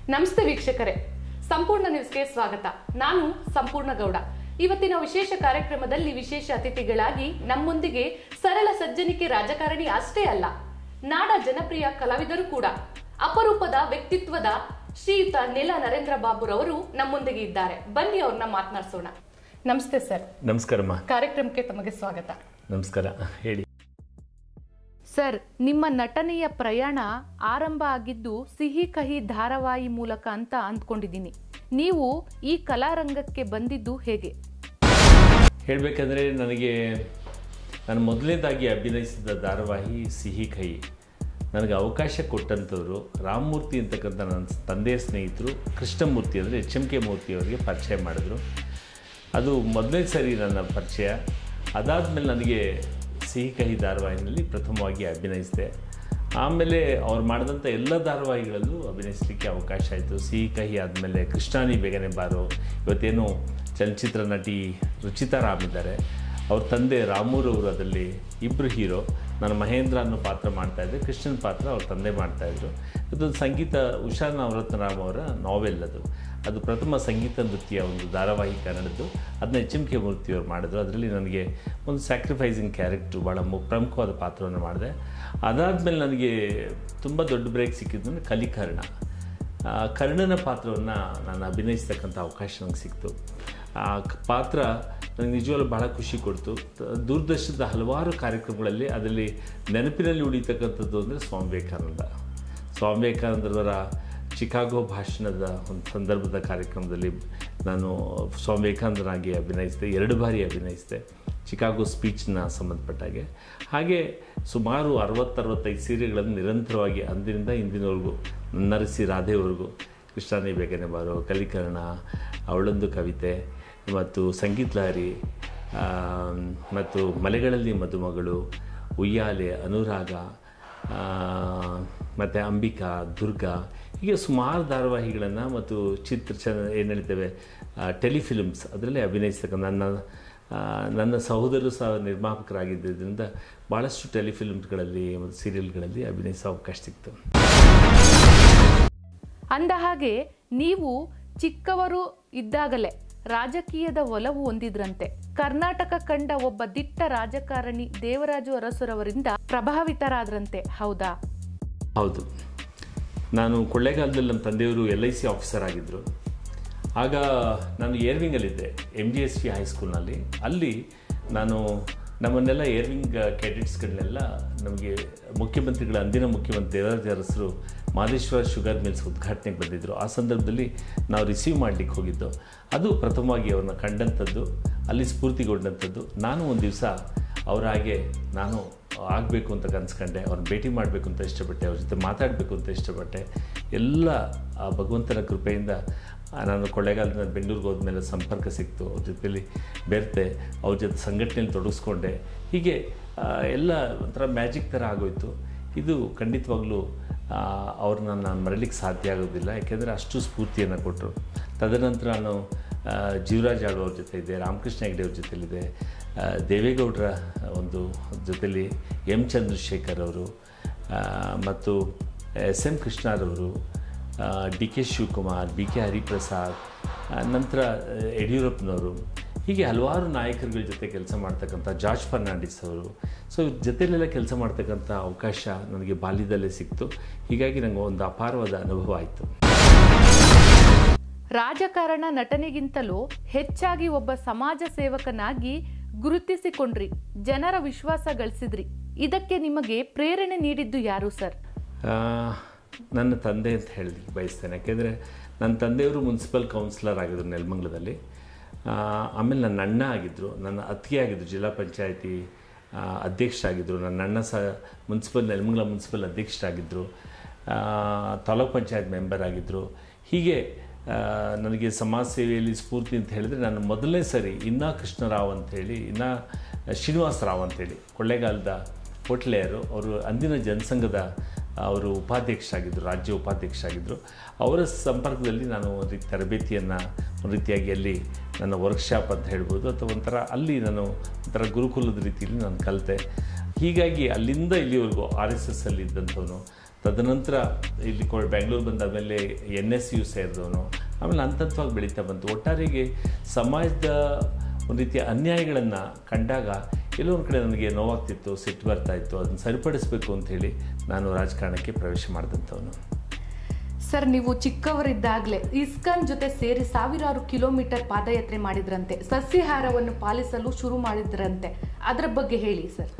ನಮಸ್ತೆ ವೀಕ್ಷಕರೇ ಸಂಪೂರ್ಣ ನ್ಯೂಸ್ಗೆ ಸ್ವಾಗತ ನಾನು ಸಂಪೂರ್ಣ ಗೌಡ ಇವತ್ತಿನ ವಿಶೇಷ ಕಾರ್ಯಕ್ರಮದಲ್ಲಿ ವಿಶೇಷ ಅತಿಥಿಗಳಾಗಿ ನಮ್ಮೊಂದಿಗೆ ಸರಳ ಸಜ್ಜನಿಕೆ ರಾಜಕಾರಣಿ ಅಷ್ಟೇ ಅಲ್ಲ ನಾಡ ಜನಪ್ರಿಯ ಕಲಾವಿದರು ಕೂಡ ಅಪರೂಪದ ವ್ಯಕ್ತಿತ್ವದ ಶ್ರೀಯುತ ನೆಲ ನರೇಂದ್ರ ಬಾಬುರವರು ನಮ್ಮೊಂದಿಗೆ ಇದ್ದಾರೆ ಬನ್ನಿ ಅವ್ರನ್ನ ಮಾತನಾಡಿಸೋಣ ನಮಸ್ತೆ ಸರ್ ನಮಸ್ಕಾರಮ್ಮ ಕಾರ್ಯಕ್ರಮಕ್ಕೆ ತಮಗೆ ಸ್ವಾಗತ ನಮಸ್ಕಾರ ಹೇಳಿ ಸರ್ ನಿಮ್ಮ ನಟನೆಯ ಪ್ರಯಾಣ ಆರಂಭ ಆಗಿದ್ದು ಸಿಹಿ ಕಹಿ ಧಾರಾವಾಹಿ ಮೂಲಕ ಅಂತ ಅಂದ್ಕೊಂಡಿದ್ದೀನಿ ನೀವು ಈ ಕಲಾರಂಗಕ್ಕೆ ಬಂದಿದ್ದು ಹೇಗೆ ಹೇಳಬೇಕಂದ್ರೆ ನನಗೆ ನಾನು ಮೊದಲನೇದಾಗಿ ಅಭಿನಯಿಸಿದ ಧಾರಾವಾಹಿ ಸಿಹಿ ಕಹಿ ನನಗೆ ಅವಕಾಶ ಕೊಟ್ಟಂಥವ್ರು ರಾಮಮೂರ್ತಿ ಅಂತಕ್ಕಂಥ ನನ್ನ ತಂದೆಯ ಸ್ನೇಹಿತರು ಕೃಷ್ಣಮೂರ್ತಿ ಅಂದರೆ ಎಚ್ ಎಂ ಕೆ ಮೂರ್ತಿಯವರಿಗೆ ಪರಿಚಯ ಮಾಡಿದ್ರು ಅದು ಮೊದಲನೇ ಸರಿ ನನ್ನ ಪರಿಚಯ ಅದಾದಮೇಲೆ ನನಗೆ ಸಿಹಿ ಕಹಿ ಧಾರಾವಾಹಿನಲ್ಲಿ ಪ್ರಥಮವಾಗಿ ಅಭಿನಯಿಸಿದೆ ಆಮೇಲೆ ಅವ್ರು ಮಾಡಿದಂಥ ಎಲ್ಲ ಧಾರಾವಾಹಿಗಳಲ್ಲೂ ಅಭಿನಯಿಸಲಿಕ್ಕೆ ಅವಕಾಶ ಆಯಿತು ಸಿಹಿ ಕಹಿ ಆದಮೇಲೆ ಕೃಷ್ಣಾನಿ ಬೇಗನೆ ಬಾರೋ ಇವತ್ತೇನು ಚಲನಚಿತ್ರ ನಟಿ ರುಚಿತಾ ರಾಮ್ ಇದ್ದಾರೆ ಅವ್ರ ತಂದೆ ರಾಮೂರವರು ಅದರಲ್ಲಿ ಇಬ್ಬರು ಹೀರೋ ನಾನು ಮಹೇಂದ್ರ ಅನ್ನೋ ಪಾತ್ರ ಮಾಡ್ತಾಯಿದ್ದೆ ಕೃಷ್ಣನ್ ಪಾತ್ರ ಅವ್ರ ತಂದೆ ಮಾಡ್ತಾಯಿದ್ರು ಇದೊಂದು ಸಂಗೀತ ಉಷಾ ನವರತ್ನರಾಮ್ ಅವರ ನಾವೆಲ್ ಅದು ಅದು ಪ್ರಥಮ ಸಂಗೀತ ನೃತ್ಯ ಒಂದು ಧಾರಾವಾಹಿ ಕನ್ನಡದ್ದು ಅದನ್ನ ಎಚ್ ಎಂ ಕೆ ಮೂರ್ತಿಯವರು ಮಾಡಿದ್ರು ಅದರಲ್ಲಿ ನನಗೆ ಒಂದು ಸ್ಯಾಕ್ರಿಫೈಸಿಂಗ್ ಕ್ಯಾರೆಕ್ಟ್ರು ಭಾಳ ಮು ಪ್ರಮುಖವಾದ ಪಾತ್ರವನ್ನು ಮಾಡಿದೆ ಅದಾದಮೇಲೆ ನನಗೆ ತುಂಬ ದೊಡ್ಡ ಬ್ರೇಕ್ ಸಿಕ್ಕಿದ್ದು ಅಂದರೆ ಕಲಿಕರ್ಣ ಆ ಕರ್ಣನ ಪಾತ್ರವನ್ನು ನಾನು ಅಭಿನಯಿಸ್ತಕ್ಕಂಥ ಅವಕಾಶ ನನಗೆ ಸಿಕ್ತು ಆ ಕ- ಪಾತ್ರ ನನಗೆ ನಿಜವಾಗ್ಲೂ ಬಹಳ ಖುಷಿ ಕೊಡ್ತು ತ- ದೂರದರ್ಶನದ ಹಲವಾರು ಕಾರ್ಯಕ್ರಮಗಳಲ್ಲಿ ಅದರಲ್ಲಿ ನೆನಪಿನಲ್ಲಿ ಉಳಿತಕ್ಕಂಥದ್ದು ಅಂದರೆ ಸ್ವಾಮಿ ವಿವೇಕಾನಂದ ಸ್ವಾಮಿ ವಿವೇಕಾನಂದರವರ ಚಿಕಾಗೋ ಭಾಷಣದ ಒಂದು ಸಂದರ್ಭದ ಕಾರ್ಯಕ್ರಮದಲ್ಲಿ ನಾನು ಸ್ವಾಮಿ ವಿವೇಕಾನಂದನಾಗಿ ಅಭಿನಯಿಸಿದೆ ಎರಡು ಬಾರಿ ಅಭಿನಯಿಸಿದೆ ಚಿಕಾಗೋ ಸ್ಪೀಚ್ನ ಸಂಬಂಧಪಟ್ಟಾಗೆ ಹಾಗೆ ಸುಮಾರು ಅರವತ್ತರವತ್ತೈದು ಸೀರೆಗಳನ್ನು ನಿರಂತರವಾಗಿ ಅಂದಿನಿಂದ ಇಂದಿನವರೆಗೂ ನರಸಿ ರಾಧೆವರೆಗೂ ಕೃಷ್ಣಾನಿ ಬೇಗನೆ ಬಾರೋ ಕಲಿಕರ್ಣ ಅವಳೊಂದು ಕವಿತೆ ಮತ್ತು ಸಂಗೀತ ಲಹರಿ ಆ, ಮತ್ತು ಮಲೆಗಳಲ್ಲಿ ಮದುಮಗಳು ಉಯ್ಯಾಲೆ ಅನುರಾಗ ಮತ್ತು ಅಂಬಿಕಾ ದುರ್ಗಾ ಹೀಗೆ ಸುಮಾರು ಧಾರಾವಾಹಿಗಳನ್ನು ಮತ್ತು ಚಿತ್ರ ಚ ಏನು ಹೇಳ್ತೇವೆ ಟೆಲಿಫಿಲ್ಮ್ಸ್ ಅದರಲ್ಲೇ ಅಭಿನಯಿಸ್ತಕ್ಕಂಥ ನನ್ನ ಆ, ನನ್ನ ಸಹೋದರರು ಸಹ ನಿರ್ಮಾಪಕರಾಗಿದ್ದರಿಂದ ಭಾಳಷ್ಟು ಟೆಲಿಫಿಲ್ಮ್ಸ್ಗಳಲ್ಲಿ ಮತ್ತು ಸೀರಿಯಲ್ಗಳಲ್ಲಿ ಅಭಿನಯಿಸೋ ಅವಕಾಶ ಸಿಕ್ತು ಅಂದ ಹಾಗೆ ನೀವು ಚಿಕ್ಕವರು ಇದ್ದಾಗಲೇ ರಾಜಕೀಯದ ಒಲವು ಹೊಂದಿದ್ರಂತೆ ಕರ್ನಾಟಕ ಕಂಡ ಒಬ್ಬ ದಿಟ್ಟ ರಾಜಕಾರಣಿ ದೇವರಾಜು ಅರಸುರವರಿಂದ ಪ್ರಭಾವಿತರಾದ್ರಂತೆ ಹೌದಾ ಹೌದು ನಾನು ಕೊಳ್ಳೇಗಾಲದಲ್ಲಿ ನಮ್ಮ ತಂದೆಯವರು ಎಲ್ ಐ ಸಿ ಆಫೀಸರ್ ಆಗಿದ್ದರು ಆಗ ನಾನು ಏರ್ವಿಂಗಲ್ಲಿದ್ದೆ ಎಮ್ ಜಿ ಎಸ್ ವಿ ಹೈಸ್ಕೂಲ್ನಲ್ಲಿ ಅಲ್ಲಿ ನಾನು ನಮ್ಮನ್ನೆಲ್ಲ ಏರ್ವಿಂಗ್ ಕ್ಯಾಡೆಟ್ಸ್ಗಳನ್ನೆಲ್ಲ ನಮಗೆ ಮುಖ್ಯಮಂತ್ರಿಗಳ ಅಂದಿನ ಮುಖ್ಯಮಂತ್ರಿ ದೇವರಾಜ ಅರಸರು ಮಾದೇಶ್ವರ ಶುಗರ್ ಮಿಲ್ಸ್ ಉದ್ಘಾಟನೆಗೆ ಬಂದಿದ್ದರು ಆ ಸಂದರ್ಭದಲ್ಲಿ ನಾವು ರಿಸೀವ್ ಮಾಡಲಿಕ್ಕೆ ಹೋಗಿದ್ದು ಅದು ಪ್ರಥಮವಾಗಿ ಅವ್ರನ್ನ ಕಂಡಂಥದ್ದು ಅಲ್ಲಿ ಸ್ಫೂರ್ತಿಗೊಂಡಂಥದ್ದು ನಾನು ಒಂದು ದಿವಸ ಅವರ ಹಾಗೆ ನಾನು ಆಗಬೇಕು ಅಂತ ಕನ್ಸ್ಕೊಂಡೆ ಅವ್ರನ್ನ ಭೇಟಿ ಮಾಡಬೇಕು ಅಂತ ಇಷ್ಟಪಟ್ಟೆ ಅವ್ರ ಜೊತೆ ಮಾತಾಡಬೇಕು ಅಂತ ಇಷ್ಟಪಟ್ಟೆ ಎಲ್ಲ ಆ ಭಗವಂತನ ಕೃಪೆಯಿಂದ ಆ, ನಾನು ಕೊಳ್ಳೇಗಾಲದಿಂದ ಬೆಂಗಳೂರಿಗೆ ಹೋದ್ಮೇಲೆ ಸಂಪರ್ಕ ಸಿಕ್ತು ಅವ್ರ ಜೊತೆಲಿ ಬೆರ್ತೆ ಅವ್ರ ಜೊತೆ ಸಂಘಟನೆಯಲ್ಲಿ ತೊಡಗಿಸ್ಕೊಂಡೆ ಹೀಗೆ ಆ, ಎಲ್ಲ ಒಂಥರ ಮ್ಯಾಜಿಕ್ ಥರ ಆಗೋಯ್ತು ಇದು ಖಂಡಿತವಾಗ್ಲೂ ಆ, ಅವ್ರನ್ನ ನಾನು ಮರೀಲಿಕ್ಕೆ ಸಾಧ್ಯ ಆಗೋದಿಲ್ಲ ಯಾಕೆಂದರೆ ಅಷ್ಟು ಸ್ಫೂರ್ತಿಯನ್ನು ಕೊಟ್ಟರು ತದನಂತರ ನಾನು ಆ, ಜೀವರಾಜ್ ಆಳ್ವ ಅವ್ರ ಜೊತೆ ಇದೆ ರಾಮಕೃಷ್ಣ ಹೆಗ್ಡೆ ಅವ್ರ ಜೊತೆಲಿದೆ ಆ, ದೇವೇಗೌಡರ ಒಂದು ಜೊತೆಲಿ ಎಂ ಚಂದ್ರಶೇಖರ್ ಅವರು ಆ, ಮತ್ತು ಎಸ್ ಎಂ ಕೃಷ್ಣರವರು D K Shivakumar B K Hariprasad ಆ, ನಂತರ ಆ, ಯಡಿಯೂರಪ್ಪನವರು ಹೀಗೆ ಹಲವಾರು ನಾಯಕರುಗಳ ಜೊತೆ ಕೆಲಸ ಮಾಡ್ತಕ್ಕಂಥ ಜಾರ್ಜ್ ಫರ್ನಾಂಡಿಸ್ ಅವರು ಸೊ ಇವ್ರ ಜೊತೆಲೆಲ್ಲ ಕೆಲಸ ಮಾಡ್ತಕ್ಕಂಥ ಅವಕಾಶ ನನಗೆ ಬಾಲ್ಯದಲ್ಲೇ ಸಿಕ್ತು ಹೀಗಾಗಿ ನನಗೆ ಒಂದು ಅಪಾರವಾದ ಅನುಭವ ಆಯಿತು ರಾಜಕಾರಣ ನಟನೆಗಿಂತಲೂ ಹೆಚ್ಚಾಗಿ ಒಬ್ಬ ಸಮಾಜ ಸೇವಕನಾಗಿ ಗುರುತಿಸಿಕೊಂಡ್ರಿ ಜನರ ವಿಶ್ವಾಸ ಗಳಿಸಿದ್ರಿ ಇದಕ್ಕೆ ನಿಮಗೆ ಪ್ರೇರಣೆ ನೀಡಿದ್ದು ಯಾರು ಸರ್ ಆ, ನನ್ನ ತಂದೆ ಅಂತ ಹೇಳಲಿಕ್ಕೆ ಬಯಸ್ತೇನೆ ಯಾಕೆಂದರೆ ನನ್ನ ತಂದೆಯವರು ಮುನ್ಸಿಪಲ್ ಕೌನ್ಸಿಲರ್ ಆಗಿದ್ದರು ನೆಲಮಂಗಲದಲ್ಲಿ ಆ, ಆಮೇಲೆ ನನ್ನ ಅಣ್ಣ ಆಗಿದ್ದರು ನನ್ನ ಅತ್ತಿಗೆ ಆಗಿದ್ದರು ಜಿಲ್ಲಾ ಪಂಚಾಯತಿ ಅಧ್ಯಕ್ಷರಾಗಿದ್ದರು ನನ್ನ ಅಣ್ಣ ಸಹ ಮುನ್ಸಿಪಲ್ ನೆಲಮಂಗಲ ಮುನ್ಸಿಪಲ್ ಅಧ್ಯಕ್ಷರಾಗಿದ್ದರು ಆ, ತಾಲೂಕ್ ಪಂಚಾಯತ್ ಮೆಂಬರ್ ಆಗಿದ್ದರು ಹೀಗೆ ಆ, ನನಗೆ ಸಮಾಜ ಸೇವೆಯಲ್ಲಿ ಸ್ಫೂರ್ತಿ ಅಂತ ಹೇಳಿದರೆ ನಾನು ಮೊದಲನೇ ಸರಿ ಇನ್ನ ಕೃಷ್ಣರಾವ್ ಅಂತೇಳಿ ಇನ್ನ ಶ್ರೀನಿವಾಸ ರಾವ್ ಅಂತೇಳಿ ಕೊಳ್ಳೇಗಾಲದ ಹೋಟ್ಲೆಯರು ಅವರು ಅಂದಿನ ಜನಸಂಘದ ಅವರು ಉಪಾಧ್ಯಕ್ಷರಾಗಿದ್ದರು ರಾಜ್ಯ ಉಪಾಧ್ಯಕ್ಷರಾಗಿದ್ದರು ಅವರ ಸಂಪರ್ಕದಲ್ಲಿ ನಾನು ಒಂದು ರೀತಿ ತರಬೇತಿಯನ್ನು ಒಂದು ರೀತಿಯಾಗಿ ಅಲ್ಲಿ ನನ್ನ ವರ್ಕ್ಶಾಪ್ ಅಂತ ಹೇಳ್ಬೋದು ಅಥವಾ ಒಂಥರ ಅಲ್ಲಿ ನಾನು ಒಂಥರ ಗುರುಕುಲದ ರೀತಿಯಲ್ಲಿ ನಾನು ಕಲಿತೆ ಹೀಗಾಗಿ ಅಲ್ಲಿಂದ ಇಲ್ಲಿವರೆಗೂ ಆರ್ ಎಸ್ ಎಸ್ ಅಲ್ಲಿ ಇದ್ದಂಥವನು ತದನಂತರ ಇಲ್ಲಿ ಕೊ ಬೆಂಗಳೂರು ಬಂದಾದಮೇಲೆ ಎನ್ ಎಸ್ ಯು ಸೇರಿದವನು ಆಮೇಲೆ ಹಂತ ಹಂತವಾಗಿ ಬೆಳೀತಾ ಬಂತು ಒಟ್ಟಾರೆಗೆ ಸಮಾಜದ ಒಂದು ರೀತಿಯ ಅನ್ಯಾಯಗಳನ್ನು ಕಂಡಾಗ ಎಲ್ಲೋ ಒಂದು ಕಡೆ ನನಗೆ ನೋವಾಗ್ತಿತ್ತು ಸಿಟ್ಟು ಬರ್ತಾ ಇತ್ತು ಅದನ್ನು ಸರಿಪಡಿಸಬೇಕು ಅಂಥೇಳಿ ನಾನು ರಾಜಕಾರಣಕ್ಕೆ ಪ್ರವೇಶ ಮಾಡಿದಂಥವನು ಸರ್ ನೀವು ಚಿಕ್ಕವರಿದ್ದಾಗಲೇ ಇಸ್ಕಾನ್ ಜೊತೆ ಸೇರಿ ಸಾವಿರಾರು ಕಿಲೋಮೀಟರ್ ಪಾದಯಾತ್ರೆ ಮಾಡಿದ್ರಂತೆ ಸಸ್ಯಾಹಾರವನ್ನು ಪಾಲಿಸಲು ಶುರು ಮಾಡಿದ್ರಂತೆ ಅದರ ಬಗ್ಗೆ ಹೇಳಿ ಸರ್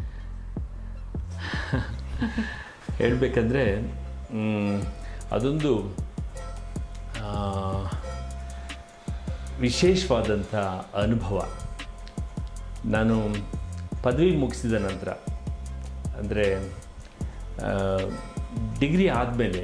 ಹೇಳಬೇಕಂದ್ರೆ ಅದೊಂದು ಆ, ವಿಶೇಷವಾದಂಥ ಅನುಭವ ನಾನು ಪದವಿ ಮುಗಿಸಿದ ನಂತರ ಅಂದರೆ ಡಿಗ್ರಿ ಆದಮೇಲೆ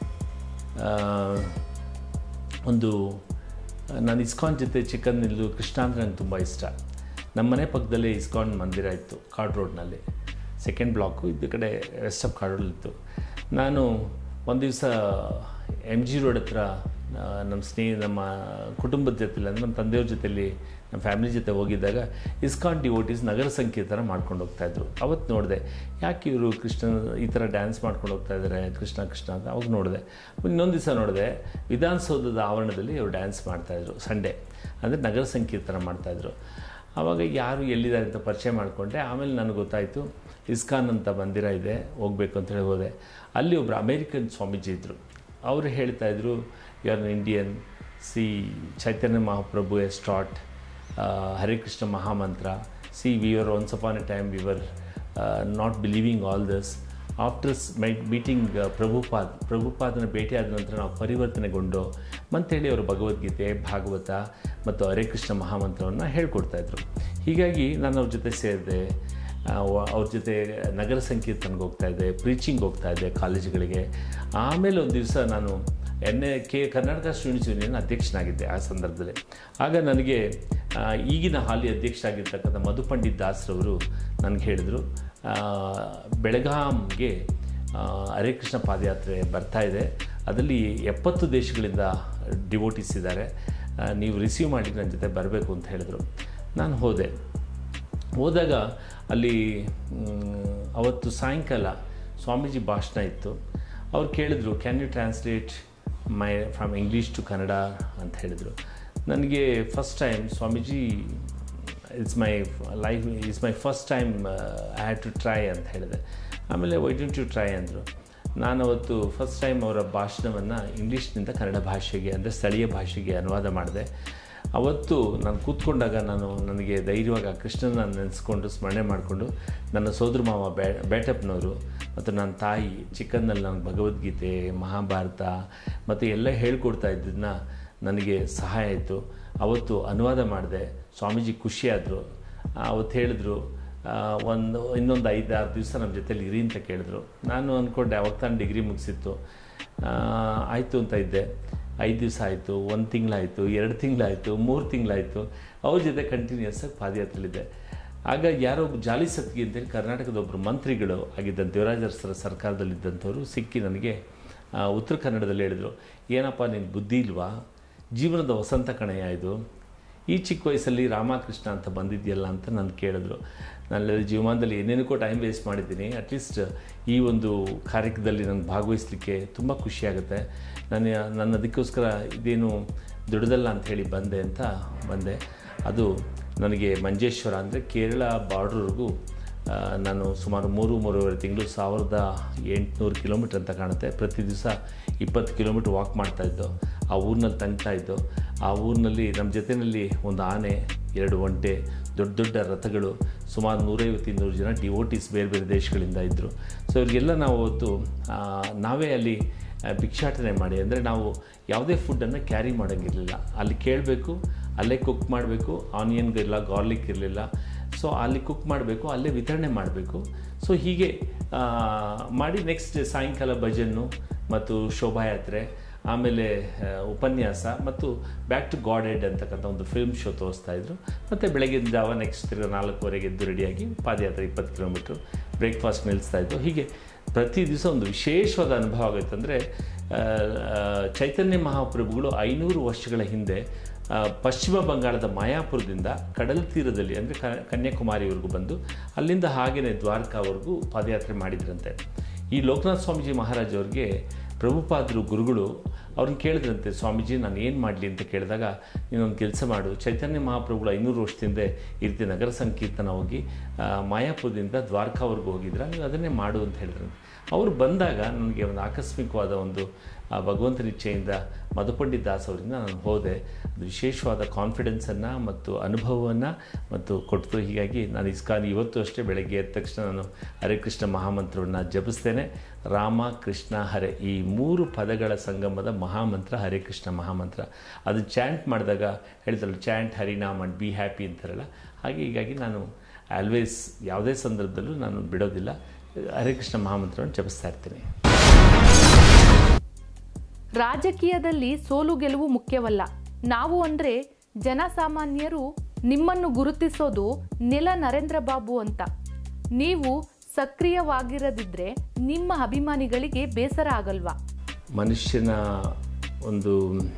ಒಂದು ನಾನು ಇಸ್ಕಾನ್ ಜೊತೆ ಚಿಕನ್ ನಿಲ್ಲು ಕೃಷ್ಣ ಅಂದರೆ ನಂಗೆ ತುಂಬ ಇಷ್ಟ ನಮ್ಮ ಮನೆ ಪಕ್ಕದಲ್ಲೇ ಇಸ್ಕಾನ್ ಮಂದಿರ ಇತ್ತು ಕಾರ್ಡ್ ರೋಡ್ನಲ್ಲಿ ಸೆಕೆಂಡ್ ಬ್ಲಾಕು ಇದ್ದ ಕಡೆ ವೆಸ್ಟ್ ಆಫ್ ಕಾರ್ಡ್ ರೋಡ್ ಇತ್ತು ನಾನು ಒಂದು ದಿವಸ ಎಮ್ ಜಿ ರೋಡ್ ಹತ್ರ ಆ, ನಮ್ಮ ಸ್ನೇಹಿ ನಮ್ಮ ಕುಟುಂಬದ ಜೊತೆಲಿ ಅಂದರೆ ನಮ್ಮ ತಂದೆಯವ್ರ ಜೊತೆಲಿ ನಮ್ಮ ಫ್ಯಾಮಿಲಿ ಜೊತೆ ಹೋಗಿದ್ದಾಗ ಇಸ್ಕಾನ್ ಡಿವೋಟೀಸ್ ನಗರ ಸಂಕೀರ್ತನ ಮಾಡ್ಕೊಂಡು ಹೋಗ್ತಾಯಿದ್ರು ಅವತ್ತು ನೋಡಿದೆ ಯಾಕೆ ಇವರು ಕೃಷ್ಣ ಈ ಥರ ಡ್ಯಾನ್ಸ್ ಮಾಡ್ಕೊಂಡು ಹೋಗ್ತಾ ಇದ್ದಾರೆ ಕೃಷ್ಣ ಕೃಷ್ಣ ಅಂತ ಅವಾಗ ನೋಡಿದೆ ಇನ್ನೊಂದು ದಿವಸ ನೋಡಿದೆ ವಿಧಾನಸೌಧದ ಆವರಣದಲ್ಲಿ ಇವರು ಡ್ಯಾನ್ಸ್ ಮಾಡ್ತಾಯಿದ್ರು ಸಂಡೇ ಅಂದರೆ ನಗರ ಸಂಕೀರ್ತನ ಮಾಡ್ತಾಯಿದ್ರು ಆವಾಗ ಯಾರು ಎಲ್ಲಿದ್ದಾರೆ ಅಂತ ಪರಿಚಯ ಮಾಡಿಕೊಂಡೆ ಆಮೇಲೆ ನನಗೆ ಗೊತ್ತಾಯಿತು ಇಸ್ಕಾನ್ ಅಂತ ಮಂದಿರ ಇದೆ ಹೋಗಬೇಕು ಅಂತ ಹೇಳಿ ಹೋದೆ ಅಲ್ಲಿ ಒಬ್ಬರು ಅಮೇರಿಕನ್ ಸ್ವಾಮೀಜಿ ಇದ್ದರು ಅವರು ಹೇಳ್ತಾಯಿದ್ರು you are Indian see Chaitanya Mahaprabhu a start Hare Krishna mahamantra see we are once upon a time we were not believing all this after my meeting Prabhupad ಪ್ರಭುಪಾದನ ಭೇಟಿಯಾದ ನಂತರ ನಾವು ಪರಿವರ್ತನೆಗೊಂಡು ಅಂತೇಳಿ ಅವರು ಭಗವದ್ಗೀತೆ ಭಾಗವತ ಮತ್ತು ಹರೇ ಕೃಷ್ಣ ಮಹಾಮಂತ್ರವನ್ನು ಹೇಳ್ಕೊಡ್ತಾಯಿದ್ರು ಹೀಗಾಗಿ ನಾನು ಅವ್ರ ಜೊತೆ ಸೇರಿದೆ ಅವ್ರ ಜೊತೆ ನಗರ ಸಂಕೀರ್ತನೆಗೆ ಹೋಗ್ತಾ ಇದ್ದೆ ಪ್ರೀಚಿಂಗ್ ಹೋಗ್ತಾ ಇದ್ದೆ ಕಾಲೇಜುಗಳಿಗೆ ಆಮೇಲೆ ಒಂದು ದಿವಸ ನಾನು N A K Karnataka students union ಅಧ್ಯಕ್ಷನಾಗಿದ್ದೆ ಆ ಸಂದರ್ಭದಲ್ಲಿ ಆಗ ನನಗೆ ಆ, ಈಗಿನ ಹಾಲಿ ಅಧ್ಯಕ್ಷರಾಗಿರ್ತಕ್ಕಂಥ ಮಧು ಪಂಡಿತ್ ದಾಸ್ರವರು ನನಗೆ ಹೇಳಿದರು ಬೆಳಗಾಂಗೆ ಆ, ಹರೇ ಕೃಷ್ಣ ಪಾದಯಾತ್ರೆ ಬರ್ತಾ ಇದೆ ಅದರಲ್ಲಿ ಎಪ್ಪತ್ತು ದೇಶಗಳಿಂದ ಡಿವೋಟಿಸ್ ಇದ್ದಾರೆ ಆ, ನೀವು ರಿಸೀವ್ ಮಾಡಿ ನನ್ನ ಜೊತೆ ಬರಬೇಕು ಅಂತ ಹೇಳಿದರು ನಾನು ಹೋದೆ ಹೋದಾಗ ಅಲ್ಲಿ ಮ್, ಅವತ್ತು ಸಾಯಂಕಾಲ ಸ್ವಾಮೀಜಿ ಭಾಷಣ ಇತ್ತು ಅವ್ರು ಕೇಳಿದ್ರು can you translate my from English to Kannada ಅಂತ ಹೇಳಿದರು ನನಗೆ first time Swamiji it's my life it's my first time I had to try ಅಂತ ಹೇಳಿದೆ ಆಮೇಲೆ ವೈ ಡೋಂಟ್ ಯು ಟ್ರೈ ಅಂದರು ನಾನು ಅವತ್ತು ಫಸ್ಟ್ ಟೈಮ್ ಅವರ ಭಾಷಣವನ್ನು ಇಂಗ್ಲೀಷ್ನಿಂದ ಕನ್ನಡ ಭಾಷೆಗೆ ಅಂದರೆ ಸ್ಥಳೀಯ ಭಾಷೆಗೆ ಅನುವಾದ ಮಾಡಿದೆ ಅವತ್ತು ನಾನು ಕೂತ್ಕೊಂಡಾಗ ನಾನು ನನಗೆ ಧೈರ್ಯವಾಗಿ ಆ ಕೃಷ್ಣನ ನೆನೆಸ್ಕೊಂಡು ಸ್ಮರಣೆ ಮಾಡಿಕೊಂಡು ನನ್ನ ಸೋದರ ಮಾವ ಬೇ ಬೇಟಪ್ಪನವರು ಮತ್ತು ನನ್ನ ತಾಯಿ ಚಿಕ್ಕನ್ನಲ್ಲಿ ನನಗೆ ಭಗವದ್ಗೀತೆ ಮಹಾಭಾರತ ಮತ್ತು ಎಲ್ಲ ಹೇಳ್ಕೊಡ್ತಾ ಇದ್ದದನ್ನ ನನಗೆ ಸಹಾಯ ಆಯಿತು ಅವತ್ತು ಅನುವಾದ ಮಾಡಿದೆ ಸ್ವಾಮೀಜಿ ಖುಷಿಯಾದರು ಅವತ್ತು ಹೇಳಿದ್ರು ಆ, ಒಂದು ಇನ್ನೊಂದು ಐದು ಆರು ದಿವಸ ನಮ್ಮ ಜೊತೆಲಿ ಇರಿ ಅಂತ ಕೇಳಿದ್ರು ನಾನು ಅಂದ್ಕೊಂಡೆ ಅವಾಗ ತಾನು ಡಿಗ್ರಿ ಮುಗಿಸಿತ್ತು ಆಯಿತು ಅಂತ ಇದ್ದೆ ಐದು ದಿವಸ ಆಯಿತು ಒಂದು ತಿಂಗಳಾಯಿತು ಎರಡು ತಿಂಗಳಾಯಿತು ಮೂರು ತಿಂಗಳಾಯಿತು ಅವ್ರ ಜೊತೆ ಕಂಟಿನ್ಯೂಸ್ ಆಗಿ ಪಾದಯಾತ್ರೆಲಿದ್ದೆ ಆಗ ಯಾರೋ ಒಬ್ಬ ಜಾಲಿ ಸತ್ಗಿ ಅಂತೇಳಿ ಕರ್ನಾಟಕದ ಒಬ್ಬರು ಮಂತ್ರಿಗಳು ಆಗಿದ್ದಂಥ ದೇವರಾಜ ಅರಸರ ಸರ್ಕಾರದಲ್ಲಿದ್ದಂಥವ್ರು ಸಿಕ್ಕಿ ನನಗೆ ಆ, ಉತ್ತರ ಕನ್ನಡದಲ್ಲಿ ಹೇಳಿದರು ಏನಪ್ಪ ನಿನ್ನ ಬುದ್ಧಿ ಇಲ್ವಾ ಜೀವನದ ವಸಂತ ಕಣಯ ಇದು ಈ ಚಿಕ್ಕ ವಯಸ್ಸಲ್ಲಿ ರಾಮಕೃಷ್ಣ ಅಂತ ಬಂದಿದೆಯಲ್ಲ ಅಂತ ನಾನು ಕೇಳಿದ್ರು ನಾನು ಜೀವಮಾನದಲ್ಲಿ ಏನೇನಕ್ಕೋ ಟೈಮ್ ವೇಸ್ಟ್ ಮಾಡಿದ್ದೀನಿ ಅಟ್ಲೀಸ್ಟ್ ಈ ಒಂದು ಕಾರ್ಯಕ್ರಮದಲ್ಲಿ ನನಗೆ ಭಾಗವಹಿಸಲಿಕ್ಕೆ ತುಂಬ ಖುಷಿಯಾಗುತ್ತೆ ನಾನು ನನ್ನ ಅದಕ್ಕೋಸ್ಕರ ಇದೇನು ದುಡ್ದಲ್ಲ ಅಂತ ಹೇಳಿ ಬಂದೆ ಅಂತ ಬಂದೆ ಅದು ನನಗೆ ಮಂಜೇಶ್ವರ ಅಂದರೆ ಕೇರಳ ಬಾರ್ಡ್ರ್ವರೆಗೂ ಆ, ನಾನು ಸುಮಾರು ಮೂರು ಮೂರುವರೆ ತಿಂಗಳು ಸಾವಿರದ ಎಂಟುನೂರು ಕಿಲೋಮೀಟ್ರ್ ಅಂತ ಕಾಣುತ್ತೆ ಪ್ರತಿ ದಿವಸ ಇಪ್ಪತ್ತು ಕಿಲೋಮೀಟ್ರ್ ವಾಕ್ ಮಾಡ್ತಾಯಿದ್ದು ಆ ಊರಿನಲ್ಲಿ ತಂಗ್ತಾ ಇದ್ದು ಆ ಊರಿನಲ್ಲಿ ನಮ್ಮ ಜೊತೆಯಲ್ಲಿ ಒಂದು ಆನೆ ಎರಡು ಒಂಟೆ ದೊಡ್ಡ ದೊಡ್ಡ ರಥಗಳು ಸುಮಾರು ನೂರೈವತ್ತು ಇನ್ನೂರು ಜನ ಡಿವೋಟೀಸ್ ಬೇರೆ ಬೇರೆ ದೇಶಗಳಿಂದ ಇದ್ದರು ಸೊ ಇವರಿಗೆಲ್ಲ ನಾವು ಅವತ್ತು ಆ, ನಾವೇ ಅಲ್ಲಿ ಆ, ಭಿಕ್ಷಾಟನೆ ಮಾಡಿ ಅಂದರೆ ನಾವು ಯಾವುದೇ ಫುಡ್ಡನ್ನು ಕ್ಯಾರಿ ಮಾಡೋಂಗಿರಲಿಲ್ಲ ಅಲ್ಲಿ ಕೇಳಬೇಕು ಅಲ್ಲೇ ಕುಕ್ ಮಾಡಬೇಕು ಆನಿಯನ್ ಇರಲಿಲ್ಲ ಗಾರ್ಲಿಕ್ ಇರಲಿಲ್ಲ ಸೊ ಅಲ್ಲಿ ಕುಕ್ ಮಾಡಬೇಕು ಅಲ್ಲೇ ವಿತರಣೆ ಮಾಡಬೇಕು ಸೊ ಹೀಗೆ ಆ, ಮಾಡಿ ನೆಕ್ಸ್ಟ್ ಸಾಯಂಕಾಲ ಭಜನ್ನು ಮತ್ತು ಶೋಭಾಯಾತ್ರೆ ಆಮೇಲೆ ಆ, ಉಪನ್ಯಾಸ ಮತ್ತು ಬ್ಯಾಕ್ ಟು ಗಾಡ್ ಹೆಡ್ ಅಂತಕ್ಕಂಥ ಒಂದು ಫಿಲ್ಮ್ ಶೋ ತೋರಿಸ್ತಾ ಇದ್ರು ಮತ್ತು ಬೆಳಗಿನ ಜಾವ ನೆಕ್ಸ್ಟ್ ತಿರ್ಗಿ ನಾಲ್ಕುವರೆಗೆ ಎದ್ದು ರೆಡಿಯಾಗಿ ಪಾದಯಾತ್ರೆ ಇಪ್ಪತ್ತು ಕಿಲೋಮೀಟ್ರ್ ಬ್ರೇಕ್ಫಾಸ್ಟ್ ನಿಲ್ಲಿಸ್ತಾ ಇದ್ದು ಹೀಗೆ ಪ್ರತಿ ದಿವಸ ಒಂದು ವಿಶೇಷವಾದ ಅನುಭವ ಆಗುತ್ತೆ ಅಂದರೆ ಚೈತನ್ಯ ಮಹಾಪ್ರಭುಗಳು ಐನೂರು ವರ್ಷಗಳ ಹಿಂದೆ ಆ, ಪಶ್ಚಿಮ ಬಂಗಾಳದ ಮಾಯಾಪುರದಿಂದ ಕಡಲ ತೀರದಲ್ಲಿ ಅಂದರೆ ಕ ಕನ್ಯಾಕುಮಾರಿವರೆಗೂ ಬಂದು ಅಲ್ಲಿಂದ ಹಾಗೆಯೇ ದ್ವಾರಕಾವರೆಗೂ ಪಾದಯಾತ್ರೆ ಮಾಡಿದ್ರಂತೆ ಈ ಲೋಕನಾಥ್ ಸ್ವಾಮೀಜಿ ಮಹಾರಾಜ್ ಅವ್ರಿಗೆ ಪ್ರಭುಪಾದರು ಗುರುಗಳು ಅವ್ರನ್ನ ಕೇಳಿದ್ರಂತೆ ಸ್ವಾಮೀಜಿ ನಾನು ಏನು ಮಾಡಲಿ ಅಂತ ಕೇಳಿದಾಗ ನೀನೊಂದು ಕೆಲಸ ಮಾಡು ಚೈತನ್ಯ ಮಹಾಪ್ರಭುಗಳು ಐನೂರು ವರ್ಷದಿಂದ ಈ ರೀತಿ ನಗರ ಸಂಕೀರ್ತನ ಹೋಗಿ ಆ, ಮಾಯಾಪುರದಿಂದ ದ್ವಾರಕಾವರೆಗೂ ಹೋಗಿದ್ರ ನೀವು ಅದನ್ನೇ ಮಾಡು ಅಂತ ಹೇಳಿದ್ರು ಅವರು ಬಂದಾಗ ನನಗೆ ಒಂದು ಆಕಸ್ಮಿಕವಾದ ಒಂದು ಆ ಭಗವಂತನ ಇಚ್ಛೆಯಿಂದ ಮಧುಪಂಡಿತ್ ದಾಸ್ ಅವರಿಂದ ನಾನು ಹೋದೆ ಅದು ವಿಶೇಷವಾದ ಕಾನ್ಫಿಡೆನ್ಸನ್ನು ಮತ್ತು ಅನುಭವವನ್ನು ಮತ್ತು ಕೊಡ್ತು ಹೀಗಾಗಿ ನಾನು ಇಸ್ಕಾನ್ ಇವತ್ತು ಅಷ್ಟೇ ಬೆಳಗ್ಗೆ ಎದ್ದ ತಕ್ಷಣ ನಾನು ಹರೇ ಕೃಷ್ಣ ಮಹಾಮಂತ್ರವನ್ನು ಜಪಿಸ್ತೇನೆ ರಾಮ ಕೃಷ್ಣ ಹರೆ ಈ ಮೂರು ಪದಗಳ ಸಂಗಮದ ಮಹಾಮಂತ್ರ ಹರೇ ಕೃಷ್ಣ ಮಹಾಮಂತ್ರ ಅದು ಚಾಂಟ್ ಮಾಡಿದಾಗ ಹೇಳ್ತಾರಲ್ಲ chant Harinam and be happy ಅಂತಾರಲ್ಲ ಹಾಗೆ ಹೀಗಾಗಿ ನಾನು ಆಲ್ವೇಸ್ ಯಾವುದೇ ಸಂದರ್ಭದಲ್ಲೂ ನಾನು ಬಿಡೋದಿಲ್ಲ ಹರೇ ಕೃಷ್ಣ ಮಹಾಮಂತ್ರವನ್ನು ಜಪಿಸ್ತಾ ಇರ್ತೀನಿ ರಾಜಕೀಯದಲ್ಲಿ ಸೋಲು ಗೆಲುವು ಮುಖ್ಯವಲ್ಲ ನಾವು ಅಂದ್ರೆ ಜನಸಾಮಾನ್ಯರು ನಿಮ್ಮನ್ನು ಗುರುತಿಸೋದು ನೆಲ ನರೇಂದ್ರ ಬಾಬು ಅಂತ ನೀವು ಸಕ್ರಿಯವಾಗಿರದಿದ್ರೆ ನಿಮ್ಮ ಅಭಿಮಾನಿಗಳಿಗೆ ಬೇಸರ ಆಗಲ್ವಾ ಮನುಷ್ಯನ ಒಂದು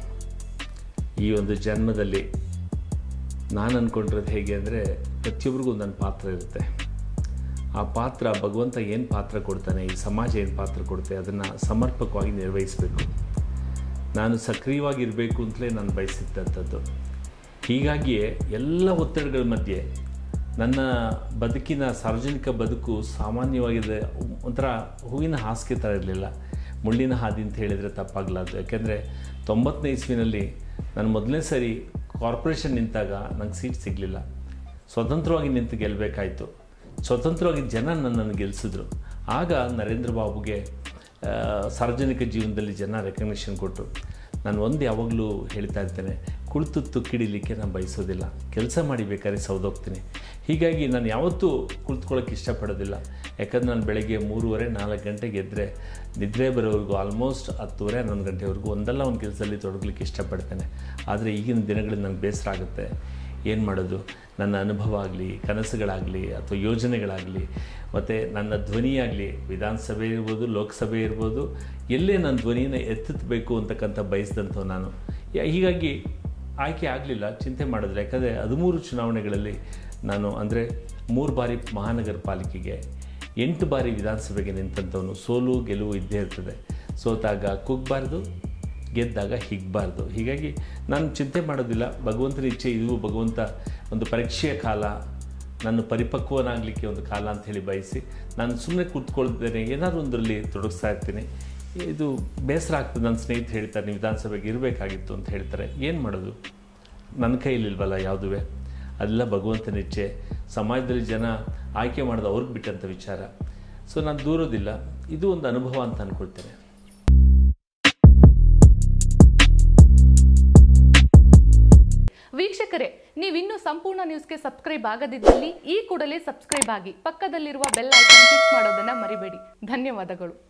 ಈ ಒಂದು ಜನ್ಮದಲ್ಲಿ ನಾನು ಅಂದ್ಕೊಂಡಿರೋದು ಹೇಗೆ ಅಂದರೆ ಪ್ರತಿಯೊಬ್ಬರಿಗೂ ಒಂದೊಂದು ಪಾತ್ರ ಇರುತ್ತೆ ಆ ಪಾತ್ರ ಭಗವಂತ ಏನು ಪಾತ್ರ ಕೊಡ್ತಾನೆ ಈ ಸಮಾಜ ಏನು ಪಾತ್ರ ಕೊಡುತ್ತೆ ಅದನ್ನು ಸಮರ್ಪಕವಾಗಿ ನಿರ್ವಹಿಸಬೇಕು ನಾನು ಸಕ್ರಿಯವಾಗಿರಬೇಕು ಅಂತಲೇ ನಾನು ಬಯಸಿದ್ದಂಥದ್ದು ಹೀಗಾಗಿಯೇ ಎಲ್ಲ ಒತ್ತಡಗಳ ಮಧ್ಯೆ ನನ್ನ ಬದುಕಿನ ಸಾರ್ವಜನಿಕ ಬದುಕು ಸಾಮಾನ್ಯವಾಗಿದೆ ಒಂಥರ ಹೂವಿನ ಹಾಸಿಗೆ ಥರ ಇರಲಿಲ್ಲ ಮುಳ್ಳಿನ ಹಾದಿ ಅಂತ ಹೇಳಿದರೆ ತಪ್ಪಾಗಲಾರ್ದು ಯಾಕೆಂದರೆ ತೊಂಬತ್ತನೇ ಇಸ್ವಿನಲ್ಲಿ ನಾನು ಮೊದಲನೇ ಸರಿ ಕಾರ್ಪೊರೇಷನ್ ನಿಂತಾಗ ನಂಗೆ ಸೀಟ್ ಸಿಗಲಿಲ್ಲ ಸ್ವತಂತ್ರವಾಗಿ ನಿಂತು ಗೆಲ್ಲಬೇಕಾಯಿತು ಸ್ವತಂತ್ರವಾಗಿ ಜನ ನನ್ನನ್ನು ಗೆಲ್ಲಿಸಿದ್ರು ಆಗ ನರೇಂದ್ರ ಬಾಬುಗೆ ಆ, ಸಾರ್ವಜನಿಕ ಜೀವನದಲ್ಲಿ ಜನ ರೆಕಗ್ನಿಷನ್ ಕೊಟ್ಟರು ನಾನು ಒಂದು ಯಾವಾಗಲೂ ಹೇಳ್ತಾ ಇರ್ತೇನೆ ಕುಳಿತು ತುಕ್ಕಿಡಿಲಿಕ್ಕೆ ನಾನು ಬಯಸೋದಿಲ್ಲ ಕೆಲಸ ಮಾಡಿ ಬೇಕಾದ್ರೆ ಸೌದೋಗ್ತೀನಿ ಹೀಗಾಗಿ ನಾನು ಯಾವತ್ತೂ ಕುಳಿತುಕೊಳ್ಳೋಕೆ ಇಷ್ಟಪಡೋದಿಲ್ಲ ಯಾಕಂದ್ರೆ ನಾನು ಬೆಳಗ್ಗೆ ಮೂರುವರೆ ನಾಲ್ಕು ಗಂಟೆಗೆ ಎದ್ದರೆ ನಿದ್ರೆ ಬರೋವರೆಗೂ ಆಲ್ಮೋಸ್ಟ್ ಹತ್ತುವರೆ ಹನ್ನೊಂದು ಗಂಟೆವರೆಗೂ ಒಂದಲ್ಲ ಒಂದು ಕೆಲಸದಲ್ಲಿ ತೊಡಗಲಿಕ್ಕೆ ಇಷ್ಟಪಡ್ತೇನೆ ಆದರೆ ಈಗಿನ ದಿನಗಳಲ್ಲಿ ನನಗೆ ಬೇಸರ ಆಗುತ್ತೆ ಏನು ಮಾಡೋದು ನನ್ನ ಅನುಭವ ಆಗಲಿ ಕನಸುಗಳಾಗಲಿ ಅಥವಾ ಯೋಜನೆಗಳಾಗಲಿ ಮತ್ತು ನನ್ನ ಧ್ವನಿಯಾಗಲಿ ವಿಧಾನಸಭೆ ಇರ್ಬೋದು ಲೋಕಸಭೆ ಇರ್ಬೋದು ಎಲ್ಲೇ ನನ್ನ ಧ್ವನಿಯನ್ನು ಎತ್ತಬೇಕು ಅಂತಕ್ಕಂಥ ಬಯಸಿದಂಥವು ನಾನು ಯಾ- ಹೀಗಾಗಿ ಆಯ್ಕೆ ಆಗಲಿಲ್ಲ ಚಿಂತೆ ಮಾಡಿದ್ರೆ ಯಾಕಂದರೆ ಹದಿಮೂರು ಚುನಾವಣೆಗಳಲ್ಲಿ ನಾನು ಅಂದರೆ ಮೂರು ಬಾರಿ ಮಹಾನಗರ ಪಾಲಿಕೆಗೆ ಎಂಟು ಬಾರಿ ವಿಧಾನಸಭೆಗೆ ನಿಂತಂಥವನು ಸೋಲು ಗೆಲುವು ಇದ್ದೇ ಇರ್ತದೆ ಸೋತಾಗ ಕುಗ್ಬಾರ್ದು ಗೆದ್ದಾಗ ಹಿಗ್ಬಾರ್ದು ಹೀಗಾಗಿ ನಾನು ಚಿಂತೆ ಮಾಡೋದಿಲ್ಲ ಭಗವಂತನ ಇಚ್ಛೆ ಇದು ಭಗವಂತ ಒಂದು ಪರೀಕ್ಷೆಯ ಕಾಲ ನಾನು ಪರಿಪಕ್ವನಾಗಲಿಕ್ಕೆ ಒಂದು ಕಾಲ ಅಂತ ಹೇಳಿ ಬಯಸಿ ನಾನು ಸುಮ್ಮನೆ ಕೂತ್ಕೊಳ್ತೇನೆ ಏನಾದರೂ ಒಂದರಲ್ಲಿ ತೊಡಗಿಸ್ತಾ ಇರ್ತೀನಿ ಇದು ಬೇಸರ ಆಗ್ತದೆ ನನ್ನ ಸ್ನೇಹಿತರು ಹೇಳ್ತಾರೆ ನೀವು ವಿಧಾನಸಭೆಗೆ ಇರಬೇಕಾಗಿತ್ತು ಅಂತ ಹೇಳ್ತಾರೆ ಏನು ಮಾಡೋದು ನನ್ನ ಕೈಲಿಲ್ವಲ್ಲ ಯಾವುದುವೆ ಅದೆಲ್ಲ ಭಗವಂತನ ಇಚ್ಛೆ ಸಮಾಜದಲ್ಲಿ ಜನ ಆಯ್ಕೆ ಮಾಡೋದು ಅವ್ರಿಗೆ ಬಿಟ್ಟಂಥ ವಿಚಾರ ಸೊ ನಾನು ದೂರೋದಿಲ್ಲ ಇದು ಒಂದು ಅನುಭವ ಅಂತ ಅಂದ್ಕೊಳ್ತೇನೆ ವೀಕ್ಷಕರೇ ನೀವಿನ್ನೂ ಸಂಪೂರ್ಣ ನ್ಯೂಸ್ಗೆ ಸಬ್ಸ್ಕ್ರೈಬ್ ಆಗದಿದ್ದಲ್ಲಿ ಈ ಕೂಡಲೇ ಸಬ್ಸ್ಕ್ರೈಬ್ ಆಗಿ ಪಕ್ಕದಲ್ಲಿರುವ ಬೆಲ್ ಐಕಾನ್ ಕ್ಲಿಕ್ ಮಾಡೋದನ್ನ ಮರಿಬೇಡಿ ಧನ್ಯವಾದಗಳು